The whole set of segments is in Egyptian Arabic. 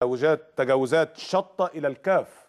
تجاوزات تجاوزات شطه الى الكاف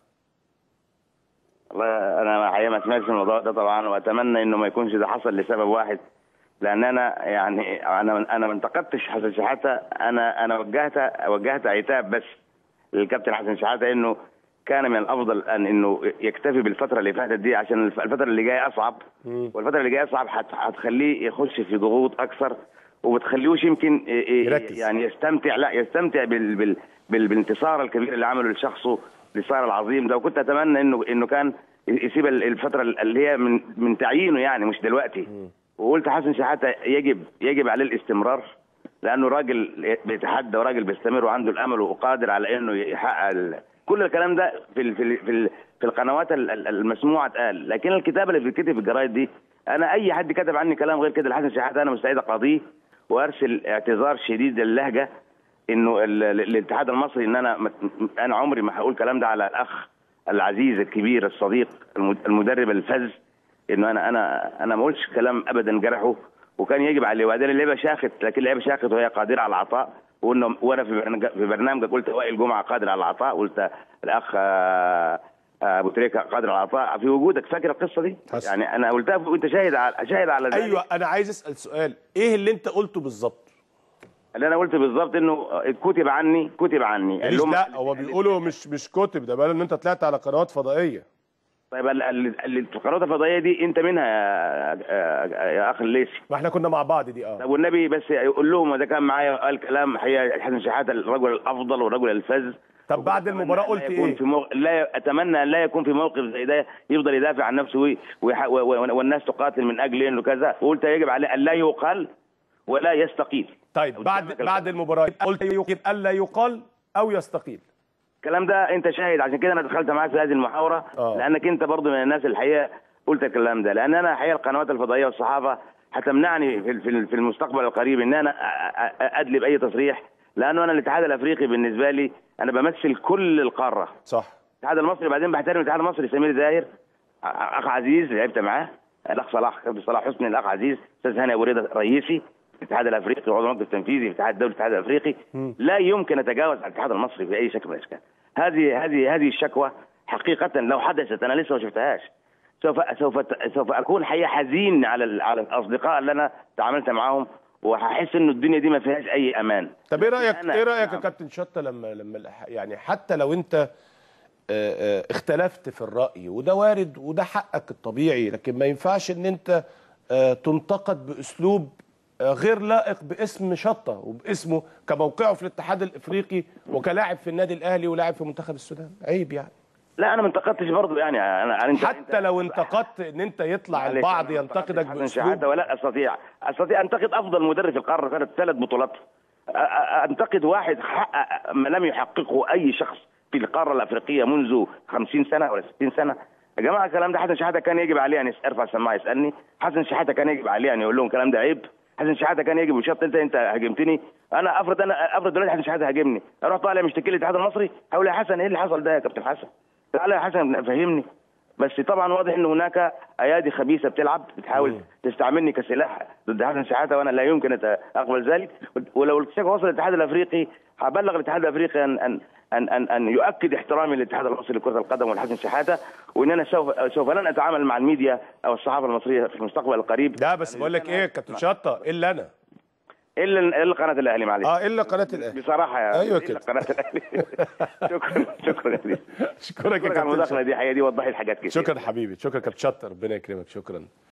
والله انا الحقيقه ما سمعتش الموضوع ده طبعا واتمنى انه ما يكونش ده حصل لسبب واحد لان انا يعني انا انا ما انتقدتش حسن شحاته انا انا وجهت وجهت عتاب بس للكابتن حسن شحاته انه كان من الافضل ان انه يكتفي بالفتره اللي فاتت دي عشان الفتره اللي جايه اصعب والفتره اللي جايه اصعب هت- هتخليه يخش في ضغوط اكثر وبتخليهوش يمكن ي- ي- يركز. يعني يستمتع لا يستمتع بال بال بال بالانتصار الكبير اللي عمله لشخصه الانتصار العظيم ده وكنت اتمنى انه انه كان يسيب ال- الفتره اللي هي من من تعيينه يعني مش دلوقتي وقلت حسن شحاته يجب يجب عليه الاستمرار لانه راجل بيتحدى وراجل بيستمر وعنده الامل وقادر على انه يحقق ال... كل الكلام ده في ال... في ال... في, ال... في القنوات ال- ال- المسموعه اتقال لكن الكتابه اللي بتتكتب في الجرايد دي انا اي حد كتب عني كلام غير كده لحسن شحاته انا مستعد اقاضيه وارسل اعتذار شديد اللهجه انه ال- ال- الاتحاد المصري ان انا انا عمري ما هقول الكلام ده على الاخ العزيز الكبير الصديق المد- المدرب الفذ انه انا انا انا ما قلتش كلام ابدا جرحه وكان يجب عليه وبعدين اللعبه شاخت لكن اللعبه شاخت وهي قادره على العطاء وانه وانا في برنامج في برنامج قلت وائل جمعه قادر على العطاء قلت الاخ آه، آه، ابو تريكه قادر على العطاء في وجودك فاكر القصه دي؟ حسن. يعني انا قلتها وانت شاهد على شاهد على ذلك. ايوه انا عايز اسال سؤال ايه اللي انت قلته بالظبط اللي انا قلت بالظبط انه كتب عني كتب عني ماليش لا هو بيقولوا مش مش كتب ده بقى ان انت طلعت على قنوات فضائيه طيب ال- ال- ال- القنوات الفضائيه دي انت منها يا, يا, يا اخ الليثي ما احنا كنا مع بعض دي اه طب والنبي بس يقول لهم اذا كان معايا قال كلام حقيقه حسن شحاته الرجل الافضل والرجل الفذ طب بعد المباراه لا قلت يكون ايه في مو... لا اتمنى ان لا يكون في موقف زي ده يفضل يدافع عن نفسه وي... ويح... و... و... والناس تقاتل من اجل انه كذا وقلت يجب عليه ان لا يقال ولا يستقيل طيب بعد بعد المباراه قلت يجب الا يقال او يستقيل الكلام ده انت شاهد عشان كده انا دخلت معاك في هذه المحاوره آه. لانك انت برضه من الناس الحقيقه قلت الكلام ده لان انا الحقيقه القنوات الفضائيه والصحافه هتمنعني في في في المستقبل القريب ان انا أ- أ- ادلب اي تصريح لانه انا الاتحاد الافريقي بالنسبه لي انا بمثل كل القاره صح الاتحاد المصري بعدين بحترم الاتحاد المصري سمير زاهر أ- اخ عزيز لعبت معاه الاخ صلاح كابتن صلاح حسني الاخ عزيز استاذ هاني ابو رضا رئيسي الاتحاد الافريقي وعضو المجلس التنفيذي في الاتحاد الدولي الاتحاد الافريقي لا يمكن اتجاوز على الاتحاد المصري باي شكل من الاشكال هذه هذه هذه الشكوى حقيقه لو حدثت انا لسه ما شفتهاش سوف سوف سوف اكون حقيقه حزين على ال- على الاصدقاء اللي انا تعاملت معاهم وهحس انه الدنيا دي ما فيهاش اي امان طب ايه رايك أنا- ايه رايك يا نعم. كابتن شطه لما لما الح- يعني حتى لو انت آه، آه، اختلفت في الراي وده وارد وده حقك الطبيعي لكن ما ينفعش ان انت آه، تنتقد باسلوب آه، غير لائق باسم شطه وباسمه كموقعه في الاتحاد الافريقي وكلاعب في النادي الاهلي ولاعب في منتخب السودان عيب يعني لا انا ما انتقدتش برضه يعني انا انت حتى لو انتقدت ان انت يطلع معلش، البعض أنا ما ينتقدك انتقدتش حسن شحاته باسلوب ولا استطيع استطيع انتقد افضل مدرب في القاره ثلاث ثلاث بطولات أ- أ- انتقد واحد حقق ما لم يحققه اي شخص في القاره الافريقيه منذ 50 سنه ولا 60 سنه يا جماعه الكلام ده حسن شحاته كان يجب عليه ان يس- ارفع السماعه يسالني حسن شحاته كان يجب عليه ان يقول لهم الكلام ده عيب حسن شحاته كان يجب وشط انت انت هاجمتني انا افرض انا افرض دلوقتي حسن شحاته هاجمني اروح طالع مشتكي للاتحاد المصري اقول يا حسن ايه اللي حصل ده يا كابتن حسن تعالى يا حسن فهمني بس طبعا واضح ان هناك ايادي خبيثه بتلعب بتحاول تستعملني كسلاح ضد حسن شحاته وانا لا يمكن أت- اقبل ذلك ولو الشكوى وصل للاتحاد الافريقي هبلغ الاتحاد الافريقي ان ان ان ان, أن يؤكد احترامي للاتحاد المصري لكره القدم والحسن شحاته وان انا سوف سوف لن اتعامل مع الميديا او الصحافه المصريه في المستقبل القريب لا بس بقول لك ايه يا كابتن شطه الا انا الا الا قناه الاهلي معلش اه الا قناه الاهلي بصراحه يا أيوة إلا كده. قناه الاهلي شكرا شكرا يا فندم. اشكرك يا شكرا على كابتن المداخله شطة. دي حقيقه دي وضحت حاجات كتير شكرا حبيبي شكرا كابتن شطه ربنا يكرمك شكرا